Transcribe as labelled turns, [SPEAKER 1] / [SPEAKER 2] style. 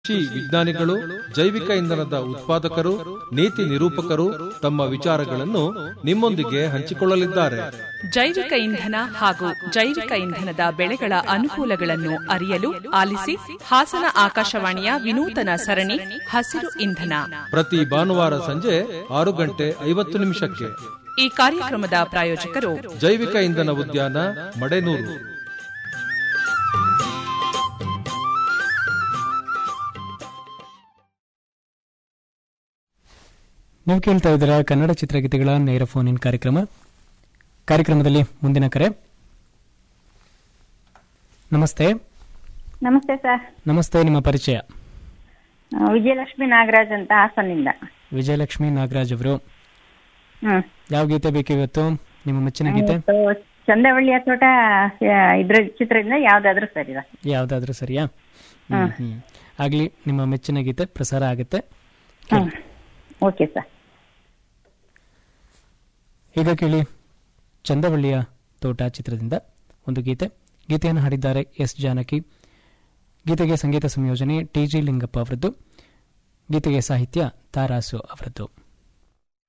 [SPEAKER 1] ಕೃಷಿ ವಿಜ್ಞಾನಿಗಳು ಜೈವಿಕ ಇಂಧನದ ಉತ್ಪಾದಕರು ನೀತಿ ನಿರೂಪಕರು ತಮ್ಮ ವಿಚಾರಗಳನ್ನು ನಿಮ್ಮೊಂದಿಗೆ ಹಂಚಿಕೊಳ್ಳಲಿದ್ದಾರೆ
[SPEAKER 2] ಜೈವಿಕ ಇಂಧನ ಹಾಗೂ ಜೈವಿಕ ಇಂಧನದ ಬೆಳೆಗಳ ಅನುಕೂಲಗಳನ್ನು ಅರಿಯಲು ಆಲಿಸಿ ಹಾಸನ ಆಕಾಶವಾಣಿಯ ವಿನೂತನ ಸರಣಿ ಹಸಿರು ಇಂಧನ
[SPEAKER 1] ಪ್ರತಿ ಭಾನುವಾರ ಸಂಜೆ ಆರು ಗಂಟೆ ಐವತ್ತು ನಿಮಿಷಕ್ಕೆ
[SPEAKER 2] ಈ ಕಾರ್ಯಕ್ರಮದ ಪ್ರಾಯೋಜಕರು
[SPEAKER 1] ಜೈವಿಕ ಇಂಧನ ಉದ್ಯಾನ ಮಡೆನೂರು
[SPEAKER 3] ನೀವು ಕೇಳ್ತಾ ಇದ್ದೀರಾ ಕನ್ನಡ ಚಿತ್ರಗೀತೆಗಳ ನೇರ ಫೋನ್ ಇನ್ ಕಾರ್ಯಕ್ರಮ ಕಾರ್ಯಕ್ರಮದಲ್ಲಿ ಮುಂದಿನ ಕರೆ ನಮಸ್ತೆ
[SPEAKER 4] ನಮಸ್ತೆ ಸರ್
[SPEAKER 3] ನಮಸ್ತೆ ನಿಮ್ಮ ಪರಿಚಯ
[SPEAKER 4] ಆ, ವಿಜಯಲಕ್ಷ್ಮಿ ನಾಗರಾಜ್ ಅಂತ ಹಾಸನಿಂದ
[SPEAKER 3] ವಿಜಯಲಕ್ಷ್ಮಿ ನಾಗರಾಜ್ ಅವರು
[SPEAKER 4] ಹ್ಮ್
[SPEAKER 3] ಯಾವ ಗೀತೆ ಬೇಕು ಇವತ್ತು ನಿಮ್ಮ ಮೆಚ್ಚಿನ ಗೀತೆ
[SPEAKER 4] ಇವತ್ತು ಚಂದವಳ್ಳಿಯ ತೋಟ ಆ, ಇದ್ರ ಚಿತ್ರದಿಂದ ಯಾವ್ದಾದ್ರು ಸರಿ
[SPEAKER 3] ಯಾವ್ದಾದ್ರೂ ಸರಿಯಾ ಹ್ಮ್ ಹ್ಮ್ ಆಗ್ಲಿ ನಿಮ್ಮ ಮೆಚ್ಚಿನ ಗೀತೆ ಪ್ರಸಾರ ಆಗುತ್ತೆ
[SPEAKER 4] ಹ್ಮ್ ಓಕೆ ಸರ್
[SPEAKER 3] ಈಗ ಕೇಳಿ ಚಂದವಳ್ಳಿಯ ತೋಟ ಚಿತ್ರದಿಂದ ಒಂದು ಗೀತೆ ಗೀತೆಯನ್ನು ಹಾಡಿದ್ದಾರೆ ಎಸ್ ಜಾನಕಿ ಗೀತೆಗೆ ಸಂಗೀತ ಸಂಯೋಜನೆ ಟಿ ಜಿ ಲಿಂಗಪ್ಪ ಅವರದ್ದು ಗೀತೆಗೆ ಸಾಹಿತ್ಯ ತಾರಾಸು ಅವರದ್ದು